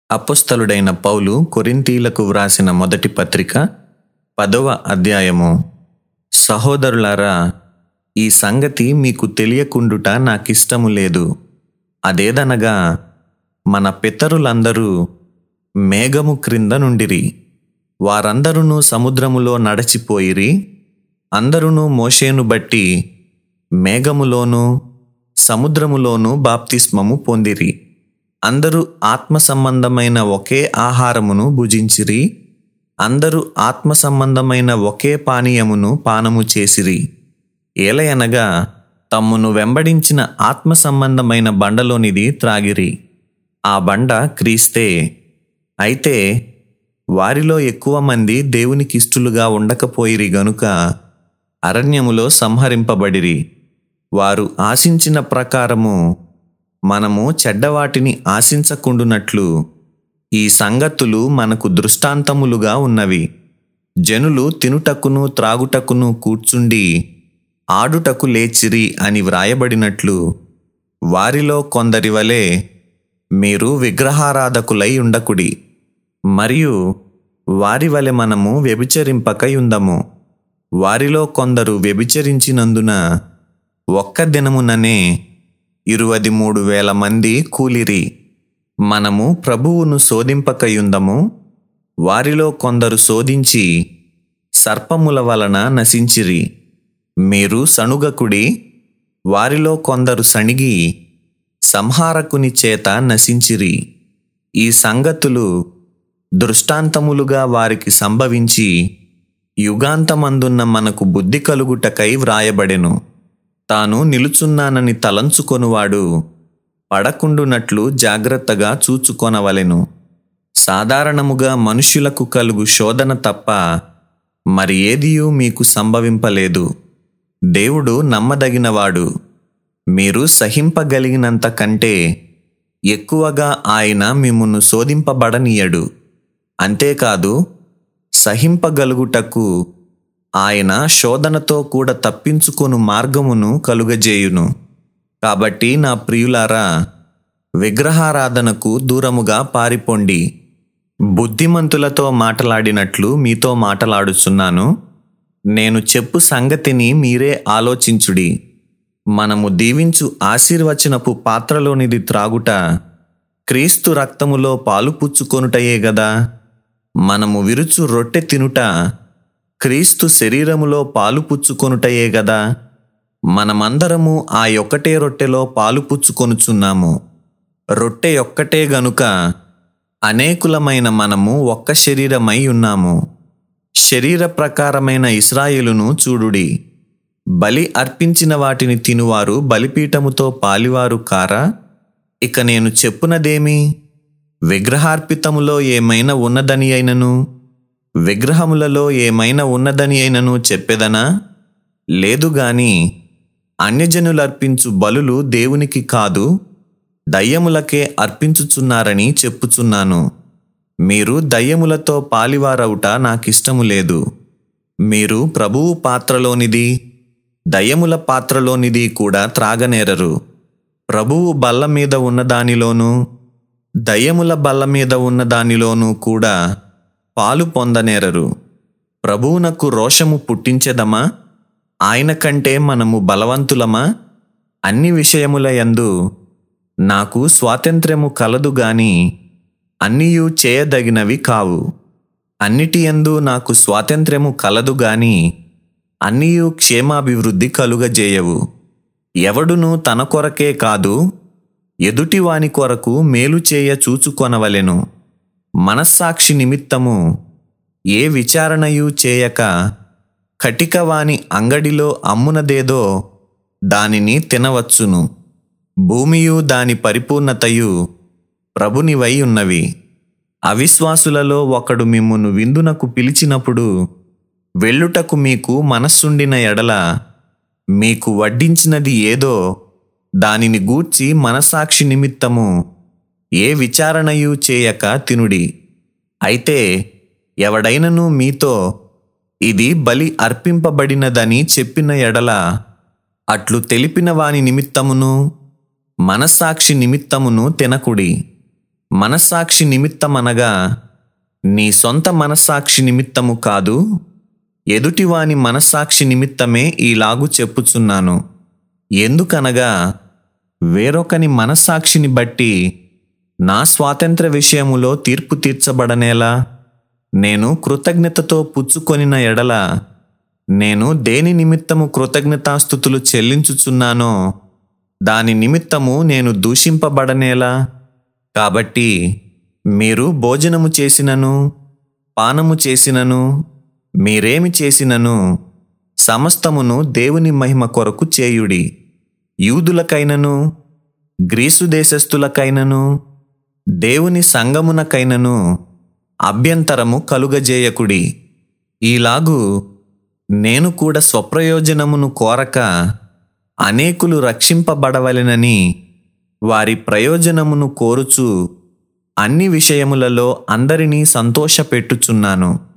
అపుస్తలుడైన పౌలు కొరింథీలకు వ్రాసిన మొదటి పత్రిక పదవ అధ్యాయము సహోదరులారా ఈ సంగతి మీకు తెలియకుండుట నాకిష్టము లేదు అదేదనగా మన పితరులందరూ మేఘము క్రింద నుండిరి వారందరును సముద్రములో నడచిపోయిరి అందరును మోషేను బట్టి మేఘములోను సముద్రములోను బాప్తిస్మము పొందిరి అందరూ ఆత్మ సంబంధమైన ఒకే ఆహారమును భుజించిరి అందరూ ఆత్మ సంబంధమైన ఒకే పానీయమును పానము చేసిరి ఏలయనగా తమ్మును వెంబడించిన ఆత్మ సంబంధమైన బండలోనిది త్రాగిరి ఆ బండ క్రీస్తే అయితే వారిలో ఎక్కువ మంది దేవునికిష్టులుగా ఉండకపోయిరి గనుక అరణ్యములో సంహరింపబడిరి వారు ఆశించిన ప్రకారము మనము చెడ్డవాటిని ఆశించకుండునట్లు ఈ సంగతులు మనకు దృష్టాంతములుగా ఉన్నవి జనులు తినుటకును త్రాగుటకును కూర్చుండి ఆడుటకు లేచిరి అని వ్రాయబడినట్లు వారిలో కొందరి వలె మీరు విగ్రహారాధకులై ఉండకుడి మరియు వారి వలె మనము వ్యభిచరింపకయుందము వారిలో కొందరు వ్యభిచరించినందున ఒక్క దినముననే ఇరువది మూడు వేల మంది కూలిరి మనము ప్రభువును శోధింపకయుందము వారిలో కొందరు శోధించి సర్పముల వలన నశించిరి మీరు సణుగకుడి వారిలో కొందరు సణిగి సంహారకుని చేత నశించిరి ఈ సంగతులు దృష్టాంతములుగా వారికి సంభవించి యుగాంతమందున్న మనకు బుద్ధి కలుగుటకై వ్రాయబడెను తాను నిలుచున్నానని తలంచుకొనువాడు పడకుండునట్లు జాగ్రత్తగా చూచుకొనవలెను సాధారణముగా మనుష్యులకు కలుగు శోధన తప్ప మరి ఏదియూ మీకు సంభవింపలేదు దేవుడు నమ్మదగినవాడు మీరు సహింపగలిగినంత కంటే ఎక్కువగా ఆయన మిమ్మును శోధింపబడనీయడు అంతేకాదు సహింపగలుగుటకు ఆయన శోధనతో కూడా తప్పించుకొను మార్గమును కలుగజేయును కాబట్టి నా ప్రియులారా విగ్రహారాధనకు దూరముగా పారిపోండి బుద్ధిమంతులతో మాటలాడినట్లు మీతో మాటలాడుచున్నాను నేను చెప్పు సంగతిని మీరే ఆలోచించుడి మనము దీవించు ఆశీర్వచనపు పాత్రలోనిది త్రాగుట క్రీస్తు రక్తములో పాలు పుచ్చుకొనుటయే గదా మనము విరుచు రొట్టె తినుట క్రీస్తు శరీరములో పాలు పుచ్చుకొనుటయే గదా మనమందరము ఆ యొక్కటే రొట్టెలో పాలు పుచ్చుకొనుచున్నాము రొట్టె ఒక్కటే గనుక అనేకులమైన మనము ఒక్క శరీరమై ఉన్నాము శరీర ప్రకారమైన ఇస్రాయేలును చూడుడి బలి అర్పించిన వాటిని తినువారు బలిపీఠముతో పాలివారు కారా ఇక నేను చెప్పునదేమి విగ్రహార్పితములో ఏమైనా ఉన్నదని అయినను విగ్రహములలో ఏమైనా ఉన్నదని అయినను చెప్పెదనా లేదు గాని అన్యజనులర్పించు బలులు దేవునికి కాదు దయ్యములకే అర్పించుచున్నారని చెప్పుచున్నాను మీరు దయ్యములతో పాలివారవుట నాకిష్టము లేదు మీరు ప్రభువు పాత్రలోనిది దయ్యముల పాత్రలోనిది కూడా త్రాగనేరరు ప్రభువు బల్ల మీద ఉన్న దానిలోనూ దయ్యముల బల్ల మీద ఉన్న దానిలోనూ కూడా పాలు పొందనేరరు ప్రభువునకు రోషము పుట్టించెదమా ఆయన కంటే మనము బలవంతులమా అన్ని విషయముల యందు నాకు స్వాతంత్ర్యము కలదు గాని అన్నియు చేయదగినవి కావు అన్నిటి యందు నాకు స్వాతంత్ర్యము కలదు గాని అన్నియు క్షేమాభివృద్ధి కలుగజేయవు ఎవడును తన కొరకే కాదు ఎదుటివాని కొరకు మేలు చేయ చూచుకొనవలెను మనస్సాక్షి నిమిత్తము ఏ విచారణయు చేయక కటికవాని అంగడిలో అమ్మునదేదో దానిని తినవచ్చును భూమియు దాని పరిపూర్ణతయు ప్రభునివై ఉన్నవి అవిశ్వాసులలో ఒకడు మిమ్మును విందునకు పిలిచినప్పుడు వెళ్ళుటకు మీకు మనస్సుండిన ఎడల మీకు వడ్డించినది ఏదో దానిని గూర్చి మనసాక్షి నిమిత్తము ఏ విచారణయు చేయక తినుడి అయితే ఎవడైనను మీతో ఇది బలి అర్పింపబడినదని చెప్పిన ఎడల అట్లు తెలిపిన వాని నిమిత్తమును మనస్సాక్షి నిమిత్తమును తినకుడి మనస్సాక్షి నిమిత్తమనగా నీ సొంత మనస్సాక్షి నిమిత్తము కాదు ఎదుటివాని మనస్సాక్షి నిమిత్తమే ఈలాగు చెప్పుచున్నాను ఎందుకనగా వేరొకని మనస్సాక్షిని బట్టి నా స్వాతంత్ర విషయములో తీర్పు తీర్చబడనేలా నేను కృతజ్ఞతతో పుచ్చుకొనిన ఎడల నేను దేని నిమిత్తము కృతజ్ఞతాస్థుతులు చెల్లించుచున్నానో దాని నిమిత్తము నేను దూషింపబడనేలా కాబట్టి మీరు భోజనము చేసినను పానము చేసినను మీరేమి చేసినను సమస్తమును దేవుని మహిమ కొరకు చేయుడి యూదులకైనను గ్రీసు దేశస్థులకైనను దేవుని సంగమునకైనను అభ్యంతరము కలుగజేయకుడి ఈలాగు నేను కూడా స్వప్రయోజనమును కోరక అనేకులు రక్షింపబడవలెనని వారి ప్రయోజనమును కోరుచు అన్ని విషయములలో అందరినీ సంతోషపెట్టుచున్నాను